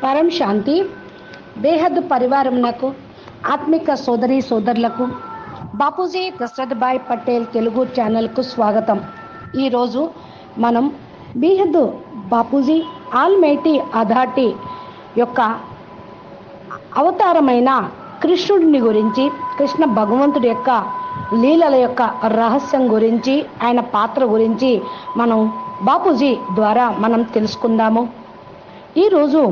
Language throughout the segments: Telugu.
పరం శాంతి బేహద్ పరివారమునకు ఆత్మిక సోదరి సోదరులకు బాపూజీ దశరథ్ భాయ్ పటేల్ తెలుగు ఛానల్కు స్వాగతం ఈరోజు మనం బీహద్ బాపూజీ ఆల్మైటీ అథార్టీ యొక్క అవతారమైన కృష్ణుడిని గురించి కృష్ణ భగవంతుడి యొక్క లీలల యొక్క రహస్యం గురించి ఆయన పాత్ర గురించి మనం బాపూజీ ద్వారా మనం తెలుసుకుందాము ఈరోజు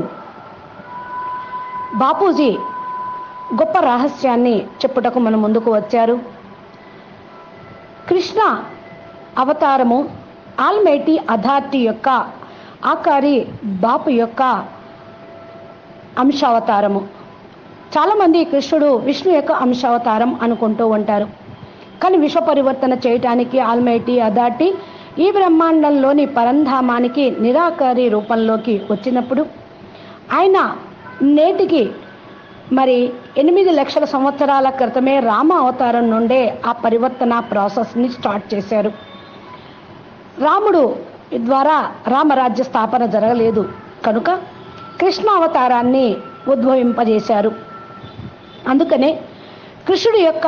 బాపూజీ గొప్ప రహస్యాన్ని చెప్పుటకు మన ముందుకు వచ్చారు కృష్ణ అవతారము ఆల్మైటీ అథారిటీ యొక్క ఆకారి బాపు యొక్క అంశావతారము చాలామంది కృష్ణుడు విష్ణు యొక్క అంశావతారం అనుకుంటూ ఉంటారు కానీ విశ్వ పరివర్తన చేయటానికి ఆల్మైటీ అథారిటీ ఈ బ్రహ్మాండంలోని పరంధామానికి నిరాకారి రూపంలోకి వచ్చినప్పుడు ఆయన నేటికి మరి ఎనిమిది లక్షల సంవత్సరాల క్రితమే రామ అవతారం నుండే ఆ పరివర్తన ప్రాసెస్ని స్టార్ట్ చేశారు రాముడు ద్వారా రామరాజ్య స్థాపన జరగలేదు కనుక కృష్ణ అవతారాన్ని ఉద్భవింపజేశారు అందుకనే కృష్ణుడి యొక్క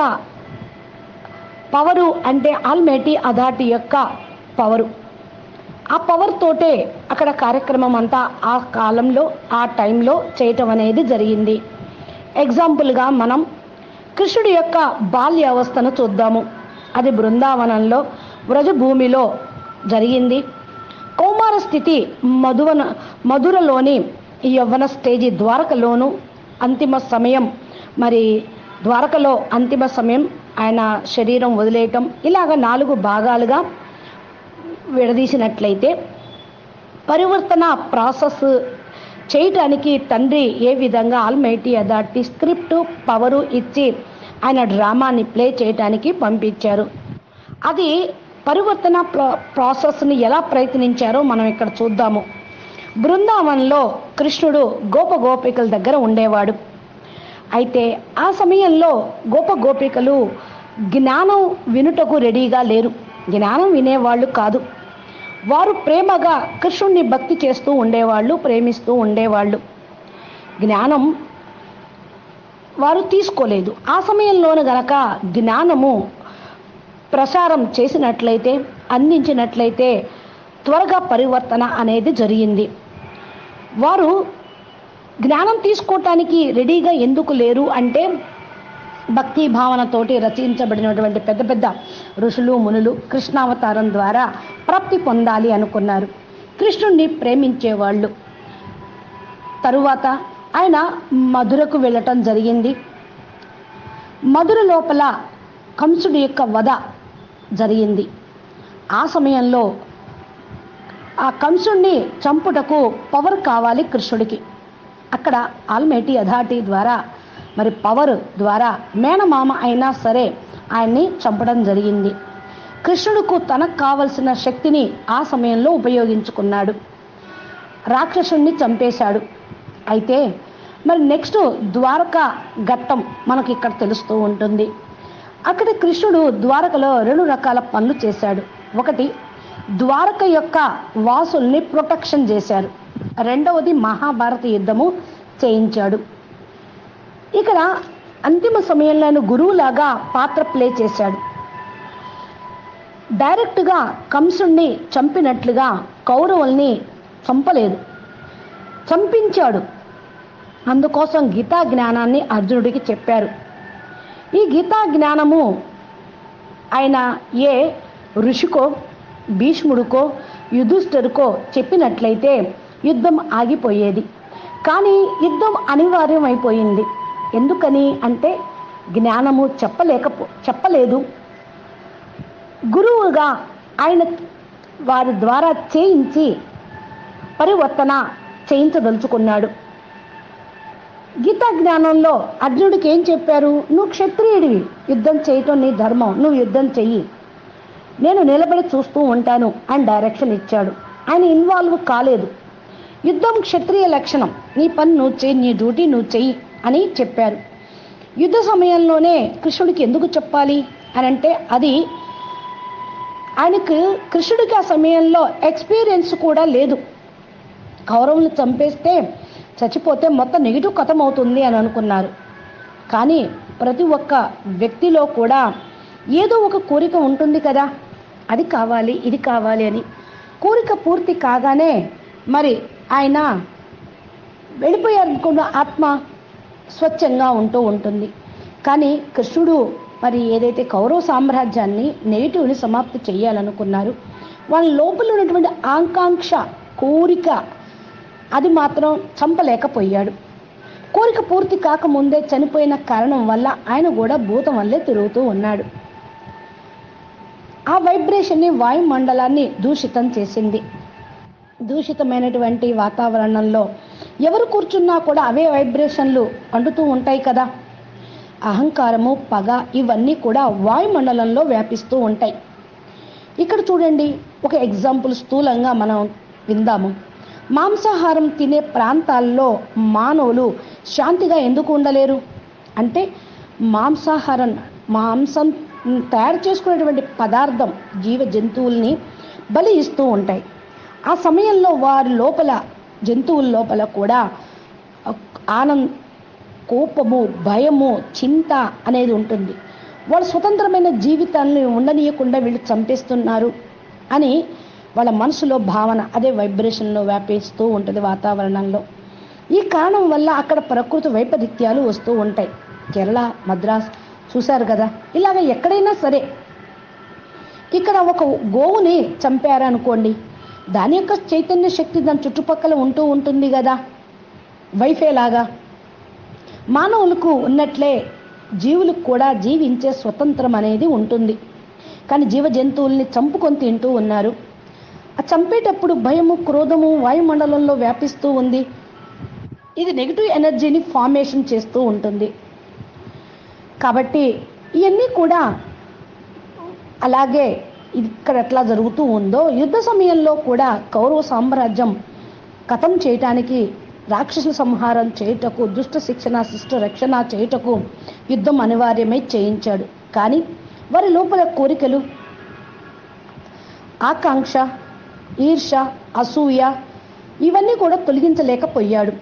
పవరు అంటే ఆల్మేటి అథారిటీ యొక్క పవరు ఆ పవర్ తోటే అక్కడ కార్యక్రమం అంతా ఆ కాలంలో ఆ టైంలో చేయటం అనేది జరిగింది ఎగ్జాంపుల్గా మనం కృష్ణుడి యొక్క బాల్య అవస్థను చూద్దాము అది బృందావనంలో వ్రజభూమిలో జరిగింది కౌమార స్థితి మధువన మధురలోని ఈ యవ్వన స్టేజి ద్వారకలోను అంతిమ సమయం మరి ద్వారకలో అంతిమ సమయం ఆయన శరీరం వదిలేయటం ఇలాగ నాలుగు భాగాలుగా విడదీసినట్లయితే పరివర్తన ప్రాసెస్ చేయటానికి తండ్రి ఏ విధంగా ఆల్మైటీ అథారిటీ స్క్రిప్ట్ పవరు ఇచ్చి ఆయన డ్రామాని ప్లే చేయటానికి పంపించారు అది పరివర్తన ప్రాసెస్ని ఎలా ప్రయత్నించారో మనం ఇక్కడ చూద్దాము బృందావనంలో కృష్ణుడు గోప గోపికల దగ్గర ఉండేవాడు అయితే ఆ సమయంలో గోప గోపికలు జ్ఞానం వినుటకు రెడీగా లేరు జ్ఞానం వినేవాళ్ళు కాదు వారు ప్రేమగా కృష్ణుణ్ణి భక్తి చేస్తూ ఉండేవాళ్ళు ప్రేమిస్తూ ఉండేవాళ్ళు జ్ఞానం వారు తీసుకోలేదు ఆ సమయంలోను గనక జ్ఞానము ప్రసారం చేసినట్లయితే అందించినట్లయితే త్వరగా పరివర్తన అనేది జరిగింది వారు జ్ఞానం తీసుకోవటానికి రెడీగా ఎందుకు లేరు అంటే భక్తి భావనతోటి రచించబడినటువంటి పెద్ద పెద్ద ఋషులు మునులు కృష్ణావతారం ద్వారా ప్రాప్తి పొందాలి అనుకున్నారు కృష్ణుణ్ణి ప్రేమించేవాళ్ళు తరువాత ఆయన మధురకు వెళ్ళటం జరిగింది మధుర లోపల కంసుడి యొక్క వధ జరిగింది ఆ సమయంలో ఆ కంసుణ్ణి చంపుటకు పవర్ కావాలి కృష్ణుడికి అక్కడ ఆల్మేటి అథారిటీ ద్వారా మరి పవర్ ద్వారా మేనమామ అయినా సరే ఆయన్ని చంపడం జరిగింది కృష్ణుడుకు తనకు కావలసిన శక్తిని ఆ సమయంలో ఉపయోగించుకున్నాడు రాక్షసుణ్ణి చంపేశాడు అయితే మరి నెక్స్ట్ ద్వారక ఘట్టం మనకి ఇక్కడ తెలుస్తూ ఉంటుంది అక్కడ కృష్ణుడు ద్వారకలో రెండు రకాల పనులు చేశాడు ఒకటి ద్వారక యొక్క వాసుల్ని ప్రొటెక్షన్ చేశారు రెండవది మహాభారత యుద్ధము చేయించాడు ఇక్కడ అంతిమ సమయంలో గురువులాగా పాత్ర ప్లే చేశాడు డైరెక్ట్గా కంసుణ్ణి చంపినట్లుగా కౌరవుల్ని చంపలేదు చంపించాడు అందుకోసం గీతా జ్ఞానాన్ని అర్జునుడికి చెప్పారు ఈ గీతా జ్ఞానము ఆయన ఏ ఋషికో భీష్ముడికో యుధిష్ఠరుకో చెప్పినట్లయితే యుద్ధం ఆగిపోయేది కానీ యుద్ధం అనివార్యం అయిపోయింది ఎందుకని అంటే జ్ఞానము చెప్పలేకపో చెప్పలేదు గురువుగా ఆయన వారి ద్వారా చేయించి పరివర్తన చేయించదలుచుకున్నాడు గీతా జ్ఞానంలో అర్జునుడికి ఏం చెప్పారు నువ్వు క్షత్రియుడివి యుద్ధం చేయటం నీ ధర్మం నువ్వు యుద్ధం చెయ్యి నేను నిలబడి చూస్తూ ఉంటాను అని డైరెక్షన్ ఇచ్చాడు ఆయన ఇన్వాల్వ్ కాలేదు యుద్ధం క్షత్రియ లక్షణం నీ పని నువ్వు చెయ్యి నీ డ్యూటీ నువ్వు చెయ్యి అని చెప్పారు యుద్ధ సమయంలోనే కృష్ణుడికి ఎందుకు చెప్పాలి అని అంటే అది ఆయనకు కృష్ణుడికి ఆ సమయంలో ఎక్స్పీరియన్స్ కూడా లేదు కౌరవులను చంపేస్తే చచ్చిపోతే మొత్తం నెగిటివ్ కథం అవుతుంది అని అనుకున్నారు కానీ ప్రతి ఒక్క వ్యక్తిలో కూడా ఏదో ఒక కోరిక ఉంటుంది కదా అది కావాలి ఇది కావాలి అని కోరిక పూర్తి కాగానే మరి ఆయన వెళ్ళిపోయారనుకున్న ఆత్మ స్వచ్ఛంగా ఉంటూ ఉంటుంది కానీ కృష్ణుడు మరి ఏదైతే కౌరవ సామ్రాజ్యాన్ని నెగిటివ్ని సమాప్తి చేయాలనుకున్నారు వాళ్ళ లోపల ఉన్నటువంటి ఆకాంక్ష కోరిక అది మాత్రం చంపలేకపోయాడు కోరిక పూర్తి కాకముందే చనిపోయిన కారణం వల్ల ఆయన కూడా భూతం వల్లే తిరుగుతూ ఉన్నాడు ఆ వైబ్రేషన్ని వాయుమండలాన్ని దూషితం చేసింది దూషితమైనటువంటి వాతావరణంలో ఎవరు కూర్చున్నా కూడా అవే వైబ్రేషన్లు అంటుతూ ఉంటాయి కదా అహంకారము పగ ఇవన్నీ కూడా వాయుమండలంలో వ్యాపిస్తూ ఉంటాయి ఇక్కడ చూడండి ఒక ఎగ్జాంపుల్ స్థూలంగా మనం విందాము మాంసాహారం తినే ప్రాంతాల్లో మానవులు శాంతిగా ఎందుకు ఉండలేరు అంటే మాంసాహారం మాంసం తయారు చేసుకునేటువంటి పదార్థం జీవ జంతువుల్ని బలి ఇస్తూ ఉంటాయి ఆ సమయంలో వారి లోపల జంతువుల లోపల కూడా ఆనంద కోపము భయము చింత అనేది ఉంటుంది వాళ్ళ స్వతంత్రమైన జీవితాన్ని ఉండనీయకుండా వీళ్ళు చంపేస్తున్నారు అని వాళ్ళ మనసులో భావన అదే వైబ్రేషన్లో వ్యాపిస్తూ ఉంటుంది వాతావరణంలో ఈ కారణం వల్ల అక్కడ ప్రకృతి వైపరీత్యాలు వస్తూ ఉంటాయి కేరళ మద్రాస్ చూశారు కదా ఇలాగ ఎక్కడైనా సరే ఇక్కడ ఒక గోవుని చంపారనుకోండి దాని యొక్క చైతన్య శక్తి దాని చుట్టుపక్కల ఉంటూ ఉంటుంది కదా వైఫై లాగా మానవులకు ఉన్నట్లే జీవులకు కూడా జీవించే స్వతంత్రం అనేది ఉంటుంది కానీ జీవ జంతువుల్ని చంపుకొని తింటూ ఉన్నారు ఆ చంపేటప్పుడు భయము క్రోధము వాయుమండలంలో వ్యాపిస్తూ ఉంది ఇది నెగిటివ్ ఎనర్జీని ఫార్మేషన్ చేస్తూ ఉంటుంది కాబట్టి ఇవన్నీ కూడా అలాగే ఇక్కడ ఎట్లా జరుగుతూ ఉందో యుద్ధ సమయంలో కూడా కౌరవ సామ్రాజ్యం కథం చేయటానికి రాక్షసుల సంహారం చేయుటకు దుష్ట శిక్షణ శిష్ట రక్షణ చేయుటకు యుద్ధం అనివార్యమై చేయించాడు కానీ వారి లోపల కోరికలు ఆకాంక్ష ఈర్ష అసూయ ఇవన్నీ కూడా తొలగించలేకపోయాడు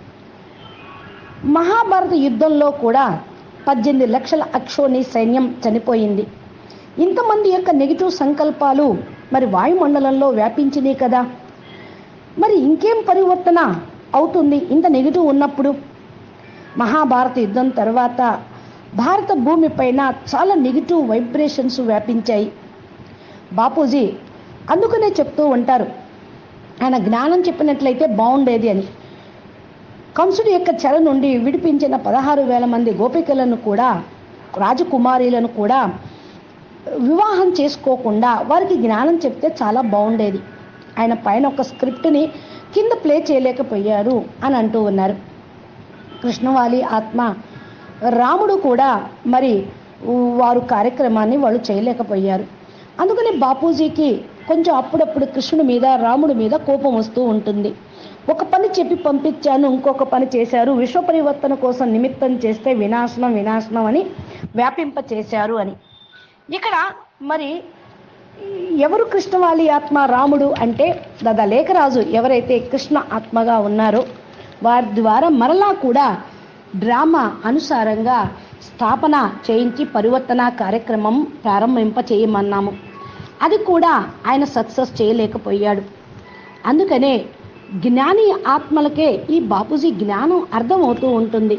మహాభారత యుద్ధంలో కూడా పద్దెనిమిది లక్షల అక్షోని సైన్యం చనిపోయింది ఇంతమంది యొక్క నెగిటివ్ సంకల్పాలు మరి వాయుమండలంలో వ్యాపించినాయి కదా మరి ఇంకేం పరివర్తన అవుతుంది ఇంత నెగిటివ్ ఉన్నప్పుడు మహాభారత యుద్ధం తర్వాత భారత భూమి పైన చాలా నెగిటివ్ వైబ్రేషన్స్ వ్యాపించాయి బాపూజీ అందుకనే చెప్తూ ఉంటారు ఆయన జ్ఞానం చెప్పినట్లయితే బాగుండేది అని కంసుడి యొక్క చెర నుండి విడిపించిన పదహారు వేల మంది గోపికలను కూడా రాజకుమారీలను కూడా వివాహం చేసుకోకుండా వారికి జ్ఞానం చెప్తే చాలా బాగుండేది ఆయన పైన ఒక స్క్రిప్ట్ని కింద ప్లే చేయలేకపోయారు అని అంటూ ఉన్నారు కృష్ణవాలి ఆత్మ రాముడు కూడా మరి వారు కార్యక్రమాన్ని వాళ్ళు చేయలేకపోయారు అందుకని బాపూజీకి కొంచెం అప్పుడప్పుడు కృష్ణుడి మీద రాముడి మీద కోపం వస్తూ ఉంటుంది ఒక పని చెప్పి పంపించాను ఇంకొక పని చేశారు విశ్వ పరివర్తన కోసం నిమిత్తం చేస్తే వినాశనం వినాశనం అని వ్యాపింప చేశారు అని ఇక్కడ మరి ఎవరు కృష్ణవాలి ఆత్మ రాముడు అంటే దాదా లేఖరాజు ఎవరైతే కృష్ణ ఆత్మగా ఉన్నారో వారి ద్వారా మరలా కూడా డ్రామా అనుసారంగా స్థాపన చేయించి పరివర్తన కార్యక్రమం ప్రారంభింప చేయమన్నాము అది కూడా ఆయన సక్సెస్ చేయలేకపోయాడు అందుకనే జ్ఞాని ఆత్మలకే ఈ బాపూజీ జ్ఞానం అర్థమవుతూ ఉంటుంది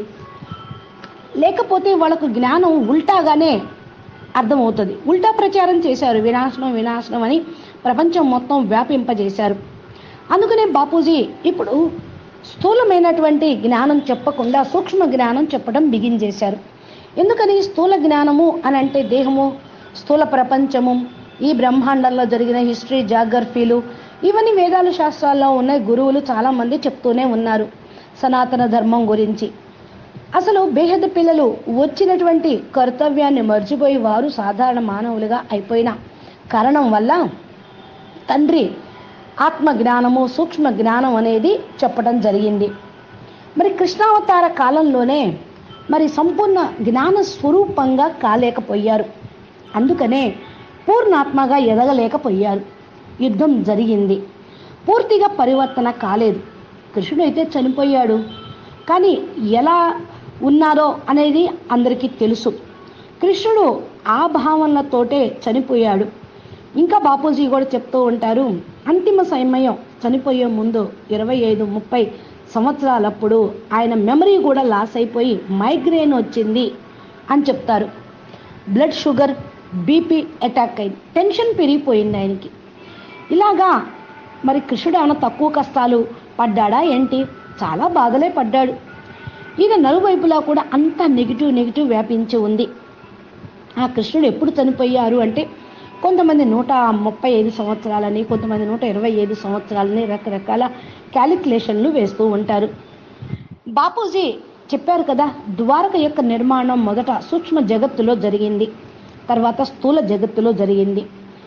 లేకపోతే వాళ్ళకు జ్ఞానం ఉల్టాగానే అర్థమవుతుంది ఉల్టా ప్రచారం చేశారు వినాశనం వినాశనం అని ప్రపంచం మొత్తం వ్యాపింపజేశారు అందుకనే బాపూజీ ఇప్పుడు స్థూలమైనటువంటి జ్ఞానం చెప్పకుండా సూక్ష్మ జ్ఞానం చెప్పడం బిగిన్ చేశారు ఎందుకని స్థూల జ్ఞానము అని అంటే దేహము స్థూల ప్రపంచము ఈ బ్రహ్మాండంలో జరిగిన హిస్టరీ జాగ్రఫీలు ఇవన్నీ వేదాలు శాస్త్రాల్లో ఉన్న గురువులు చాలామంది చెప్తూనే ఉన్నారు సనాతన ధర్మం గురించి అసలు బేహద పిల్లలు వచ్చినటువంటి కర్తవ్యాన్ని మర్చిపోయి వారు సాధారణ మానవులుగా అయిపోయిన కారణం వల్ల తండ్రి ఆత్మ జ్ఞానము సూక్ష్మ జ్ఞానం అనేది చెప్పడం జరిగింది మరి కృష్ణావతార కాలంలోనే మరి సంపూర్ణ జ్ఞాన స్వరూపంగా కాలేకపోయారు అందుకనే పూర్ణాత్మగా ఎదగలేకపోయారు యుద్ధం జరిగింది పూర్తిగా పరివర్తన కాలేదు కృష్ణుడు అయితే చనిపోయాడు కానీ ఎలా ఉన్నారో అనేది అందరికీ తెలుసు కృష్ణుడు ఆ భావనలతోటే చనిపోయాడు ఇంకా బాపూజీ కూడా చెప్తూ ఉంటారు అంతిమ సమయం చనిపోయే ముందు ఇరవై ఐదు ముప్పై సంవత్సరాలప్పుడు ఆయన మెమరీ కూడా లాస్ అయిపోయి మైగ్రేన్ వచ్చింది అని చెప్తారు బ్లడ్ షుగర్ బీపీ అటాక్ అయింది టెన్షన్ పెరిగిపోయింది ఆయనకి ఇలాగా మరి కృష్ణుడు ఏమైనా తక్కువ కష్టాలు పడ్డాడా ఏంటి చాలా బాధలే పడ్డాడు ఈయన నలువైపులా కూడా అంత నెగిటివ్ నెగిటివ్ వ్యాపించి ఉంది ఆ కృష్ణుడు ఎప్పుడు చనిపోయారు అంటే కొంతమంది నూట ముప్పై ఐదు సంవత్సరాలని కొంతమంది నూట ఇరవై ఐదు సంవత్సరాలని రకరకాల క్యాలిక్యులేషన్లు వేస్తూ ఉంటారు బాపూజీ చెప్పారు కదా ద్వారక యొక్క నిర్మాణం మొదట సూక్ష్మ జగత్తులో జరిగింది తర్వాత స్థూల జగత్తులో జరిగింది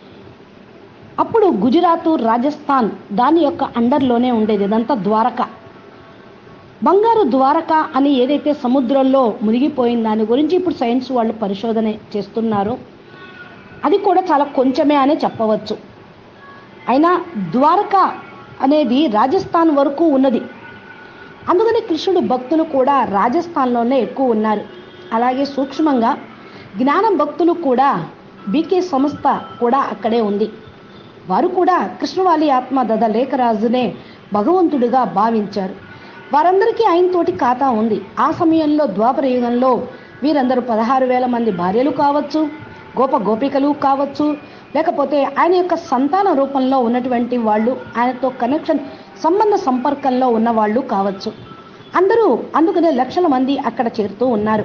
అప్పుడు గుజరాత్ రాజస్థాన్ దాని యొక్క అండర్లోనే ఉండేది ఇదంతా ద్వారక బంగారు ద్వారక అని ఏదైతే సముద్రంలో మునిగిపోయిన దాని గురించి ఇప్పుడు సైన్స్ వాళ్ళు పరిశోధన చేస్తున్నారు అది కూడా చాలా కొంచెమే అనే చెప్పవచ్చు అయినా ద్వారక అనేది రాజస్థాన్ వరకు ఉన్నది అందుకని కృష్ణుడు భక్తులు కూడా రాజస్థాన్లోనే ఎక్కువ ఉన్నారు అలాగే సూక్ష్మంగా జ్ఞాన భక్తులు కూడా బీకే సంస్థ కూడా అక్కడే ఉంది వారు కూడా కృష్ణవాలి ఆత్మ దద లేఖరాజునే భగవంతుడిగా భావించారు వారందరికీ ఆయనతోటి ఖాతా ఉంది ఆ సమయంలో ద్వాపర యుగంలో వీరందరూ పదహారు వేల మంది భార్యలు కావచ్చు గోప గోపికలు కావచ్చు లేకపోతే ఆయన యొక్క సంతాన రూపంలో ఉన్నటువంటి వాళ్ళు ఆయనతో కనెక్షన్ సంబంధ సంపర్కంలో ఉన్న వాళ్ళు కావచ్చు అందరూ అందుకనే లక్షల మంది అక్కడ చేరుతూ ఉన్నారు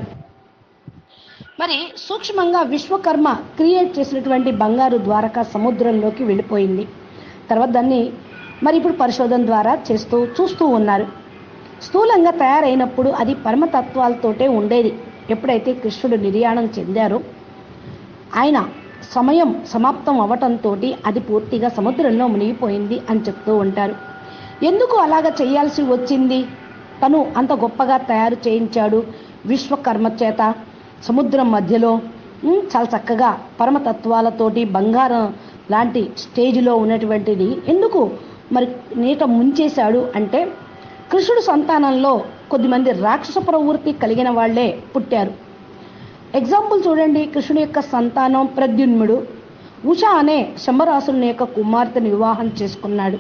మరి సూక్ష్మంగా విశ్వకర్మ క్రియేట్ చేసినటువంటి బంగారు ద్వారక సముద్రంలోకి వెళ్ళిపోయింది తర్వాత దాన్ని మరి ఇప్పుడు పరిశోధన ద్వారా చేస్తూ చూస్తూ ఉన్నారు స్థూలంగా తయారైనప్పుడు అది పరమతత్వాలతోటే ఉండేది ఎప్పుడైతే కృష్ణుడు నిర్యాణం చెందారో ఆయన సమయం సమాప్తం అవటంతో అది పూర్తిగా సముద్రంలో మునిగిపోయింది అని చెప్తూ ఉంటారు ఎందుకు అలాగ చేయాల్సి వచ్చింది తను అంత గొప్పగా తయారు చేయించాడు విశ్వకర్మ చేత సముద్రం మధ్యలో ఉమ్, చాలా చక్కగా పరమతత్వాలతోటి బంగారం లాంటి స్టేజ్లో ఉన్నటువంటిది ఎందుకు మరి నీట ముంచేశాడు అంటే కృష్ణుడు సంతానంలో కొద్దిమంది రాక్షస ప్రవృత్తి కలిగిన వాళ్ళే పుట్టారు ఎగ్జాంపుల్ చూడండి కృష్ణుడి యొక్క సంతానం ప్రద్యున్ముడు ఉష అనే శంబరాసుని యొక్క కుమార్తెను వివాహం చేసుకున్నాడు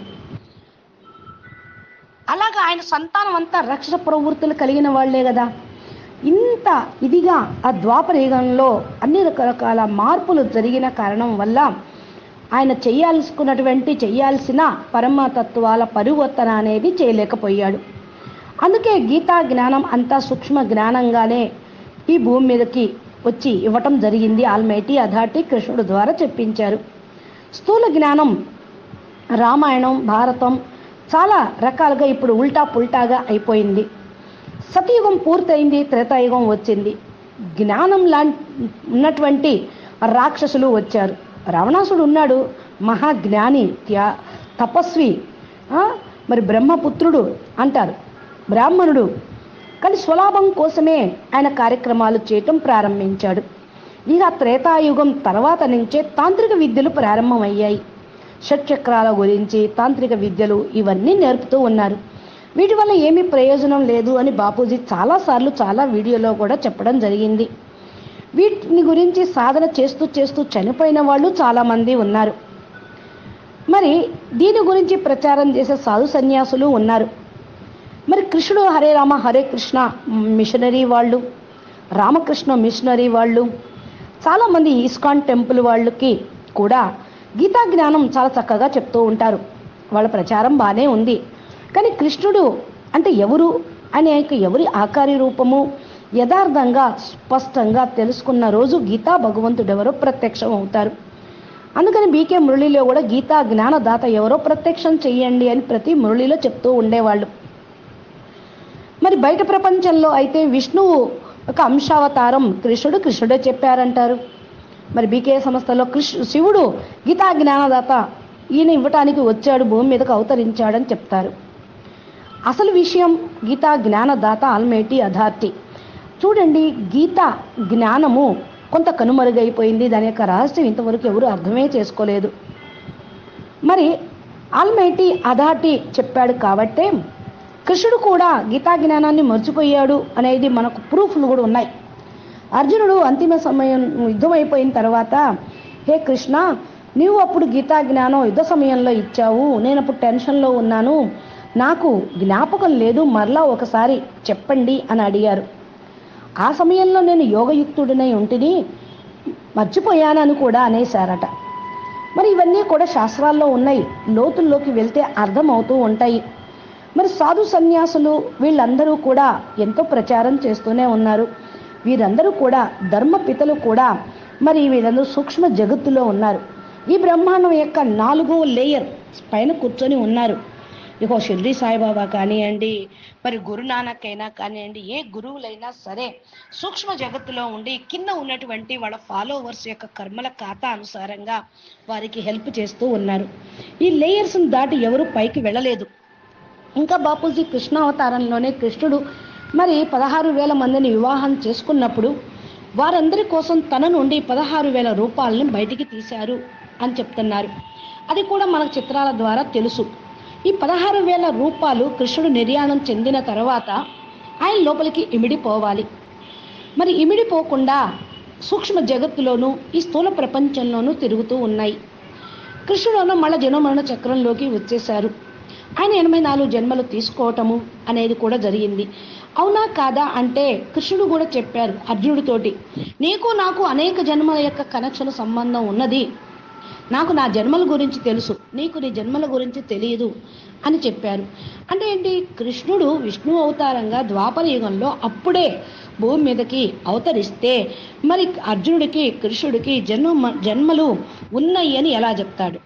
అలాగా ఆయన సంతానం అంతా రక్షణ ప్రవృత్తులు కలిగిన వాళ్లే కదా ఇంత ఇదిగా ఆ ద్వాపర యుగంలో అన్ని రకరకాల మార్పులు జరిగిన కారణం వల్ల ఆయన చేయాల్సుకున్నటువంటి చేయాల్సిన పరమతత్వాల పరివర్తన అనేది చేయలేకపోయాడు అందుకే గీతా జ్ఞానం అంతా సూక్ష్మ జ్ఞానంగానే ఈ భూమి మీదకి వచ్చి ఇవ్వటం జరిగింది ఆల్మైటీ అధాటి కృష్ణుడు ద్వారా చెప్పించారు స్థూల జ్ఞానం రామాయణం భారతం చాలా రకాలుగా ఇప్పుడు ఉల్టా పుల్టాగా అయిపోయింది సతయుగం పూర్తయింది త్రేతాయుగం వచ్చింది జ్ఞానం లా ఉన్నటువంటి రాక్షసులు వచ్చారు రావణాసుడు ఉన్నాడు మహాజ్ఞాని త్యా తపస్వి ఆ, మరి బ్రహ్మపుత్రుడు అంటారు బ్రాహ్మణుడు కానీ స్వలాభం కోసమే ఆయన కార్యక్రమాలు చేయటం ప్రారంభించాడు ఇక త్రేతాయుగం తర్వాత నుంచే తాంత్రిక విద్యలు ప్రారంభమయ్యాయి షట్చక్రాల గురించి తాంత్రిక విద్యలు ఇవన్నీ నేర్పుతూ ఉన్నారు వీటి వల్ల ఏమీ ప్రయోజనం లేదు అని బాపూజీ చాలాసార్లు చాలా వీడియోలో కూడా చెప్పడం జరిగింది వీటిని గురించి సాధన చేస్తూ చేస్తూ చనిపోయిన వాళ్ళు చాలామంది ఉన్నారు మరి దీని గురించి ప్రచారం చేసే సాధు సన్యాసులు ఉన్నారు మరి కృష్ణుడు హరే రామ హరే కృష్ణ మిషనరీ వాళ్ళు రామకృష్ణ మిషనరీ వాళ్ళు చాలామంది ఈస్కాన్ టెంపుల్ వాళ్ళకి కూడా గీతా జ్ఞానం చాలా చక్కగా చెప్తూ ఉంటారు వాళ్ళ ప్రచారం బాగానే ఉంది కానీ కృష్ణుడు అంటే ఎవరు అనే ఎవరి ఆకారి రూపము యథార్థంగా స్పష్టంగా తెలుసుకున్న రోజు గీతా భగవంతుడు ఎవరో ప్రత్యక్షం అవుతారు అందుకని బీకే మురళిలో కూడా గీతా జ్ఞానదాత ఎవరో ప్రత్యక్షం చెయ్యండి అని ప్రతి మురళిలో చెప్తూ ఉండేవాళ్ళు మరి బయట ప్రపంచంలో అయితే విష్ణువు ఒక అంశావతారం కృష్ణుడు కృష్ణుడే చెప్పారంటారు మరి బీకే సంస్థలో కృష్ణ శివుడు గీతా జ్ఞానదాత ఈయన ఇవ్వటానికి వచ్చాడు భూమి మీదకు అవతరించాడని చెప్తారు అసలు విషయం గీతా జ్ఞానదాత ఆల్మేటి అథార్టీ చూడండి గీత జ్ఞానము కొంత కనుమరుగైపోయింది దాని యొక్క రహస్యం ఇంతవరకు ఎవరు అర్థమే చేసుకోలేదు మరి ఆల్మైటీ అథార్టీ చెప్పాడు కాబట్టే కృష్ణుడు కూడా గీతా జ్ఞానాన్ని మర్చిపోయాడు అనేది మనకు ప్రూఫ్లు కూడా ఉన్నాయి అర్జునుడు అంతిమ సమయం యుద్ధం అయిపోయిన తర్వాత హే కృష్ణ నీవు అప్పుడు గీతా జ్ఞానం యుద్ధ సమయంలో ఇచ్చావు నేను అప్పుడు టెన్షన్లో ఉన్నాను నాకు జ్ఞాపకం లేదు మరలా ఒకసారి చెప్పండి అని అడిగారు ఆ సమయంలో నేను యోగయుక్తుడినై ఉంటిని మర్చిపోయానని కూడా అనేశారట మరి ఇవన్నీ కూడా శాస్త్రాల్లో ఉన్నాయి లోతుల్లోకి వెళ్తే అర్థమవుతూ ఉంటాయి మరి సాధు సన్యాసులు వీళ్ళందరూ కూడా ఎంతో ప్రచారం చేస్తూనే ఉన్నారు వీరందరూ కూడా ధర్మపితలు కూడా మరి వీరందరూ సూక్ష్మ జగత్తులో ఉన్నారు ఈ బ్రహ్మాండం యొక్క నాలుగో లేయర్ పైన కూర్చొని ఉన్నారు ఇగో షిర్డీ సాయిబాబా కానివ్వండి మరి గురునానక్ అయినా కానివ్వండి ఏ గురువులైనా సరే సూక్ష్మ జగత్తులో ఉండి కింద ఉన్నటువంటి వాళ్ళ ఫాలోవర్స్ యొక్క కర్మల ఖాతా అనుసారంగా వారికి హెల్ప్ చేస్తూ ఉన్నారు ఈ లేయర్స్ని దాటి ఎవరు పైకి వెళ్ళలేదు ఇంకా బాపూజీ కృష్ణావతారంలోనే కృష్ణుడు మరి పదహారు వేల మందిని వివాహం చేసుకున్నప్పుడు వారందరి కోసం తన నుండి పదహారు వేల రూపాయలని బయటికి తీశారు అని చెప్తున్నారు అది కూడా మనకు చిత్రాల ద్వారా తెలుసు ఈ పదహారు వేల రూపాయలు కృష్ణుడు నిర్యాణం చెందిన తర్వాత ఆయన లోపలికి ఇమిడిపోవాలి మరి ఇమిడిపోకుండా సూక్ష్మ జగత్తులోనూ ఈ స్థూల ప్రపంచంలోనూ తిరుగుతూ ఉన్నాయి కృష్ణుడు మళ్ళా జనమరణ చక్రంలోకి వచ్చేశారు ఆయన ఎనభై నాలుగు జన్మలు తీసుకోవటము అనేది కూడా జరిగింది అవునా కాదా అంటే కృష్ణుడు కూడా చెప్పారు అర్జునుడితోటి నీకు నాకు అనేక జన్మల యొక్క కనెక్షన్ సంబంధం ఉన్నది నాకు నా జన్మల గురించి తెలుసు నీకు నీ జన్మల గురించి తెలియదు అని చెప్పారు అంటే ఏంటి కృష్ణుడు విష్ణు అవతారంగా ద్వాపర యుగంలో అప్పుడే భూమి మీదకి అవతరిస్తే మరి అర్జునుడికి కృష్ణుడికి జన్మ జన్మలు ఉన్నాయి అని ఎలా చెప్తాడు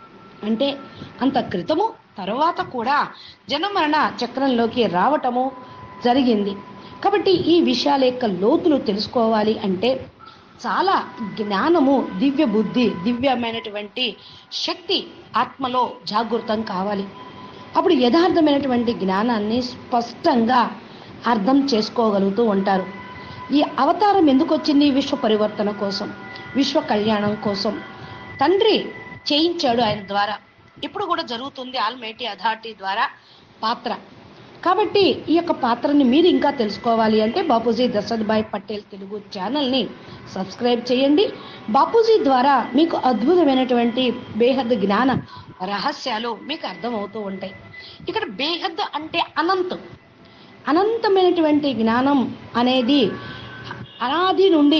అంటే అంత క్రితము తర్వాత కూడా జనమరణ చక్రంలోకి రావటము జరిగింది కాబట్టి ఈ విషయాల యొక్క లోతులు తెలుసుకోవాలి అంటే చాలా జ్ఞానము దివ్య బుద్ధి దివ్యమైనటువంటి శక్తి ఆత్మలో జాగృతం కావాలి అప్పుడు యథార్థమైనటువంటి జ్ఞానాన్ని స్పష్టంగా అర్థం చేసుకోగలుగుతూ ఉంటారు ఈ అవతారం ఎందుకు వచ్చింది విశ్వ పరివర్తన కోసం విశ్వ కళ్యాణం కోసం తండ్రి చేయించాడు ఆయన ద్వారా ఇప్పుడు కూడా జరుగుతుంది ఆల్మేటి అథారిటీ ద్వారా పాత్ర కాబట్టి ఈ యొక్క పాత్రని మీరు ఇంకా తెలుసుకోవాలి అంటే బాపూజీ దశరథ్ భాయ్ పటేల్ తెలుగు ఛానల్ని సబ్స్క్రైబ్ చేయండి బాపూజీ ద్వారా మీకు అద్భుతమైనటువంటి బేహద్ జ్ఞాన రహస్యాలు మీకు అర్థమవుతూ ఉంటాయి ఇక్కడ బేహద్ అంటే అనంతం అనంతమైనటువంటి జ్ఞానం అనేది అనాది నుండి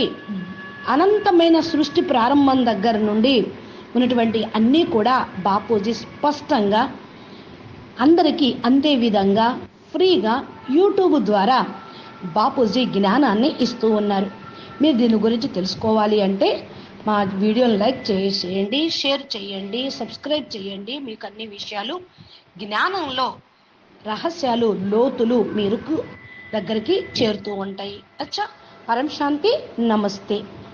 అనంతమైన సృష్టి ప్రారంభం దగ్గర నుండి ఉన్నటువంటి అన్నీ కూడా బాపూజీ స్పష్టంగా అందరికీ అంతే విధంగా ఫ్రీగా యూట్యూబ్ ద్వారా బాపూజీ జ్ఞానాన్ని ఇస్తూ ఉన్నారు మీరు దీని గురించి తెలుసుకోవాలి అంటే మా వీడియోని లైక్ చేసేయండి షేర్ చేయండి సబ్స్క్రైబ్ చేయండి మీకు అన్ని విషయాలు జ్ఞానంలో రహస్యాలు లోతులు మీరు దగ్గరికి చేరుతూ ఉంటాయి అచ్చా పరం శాంతి నమస్తే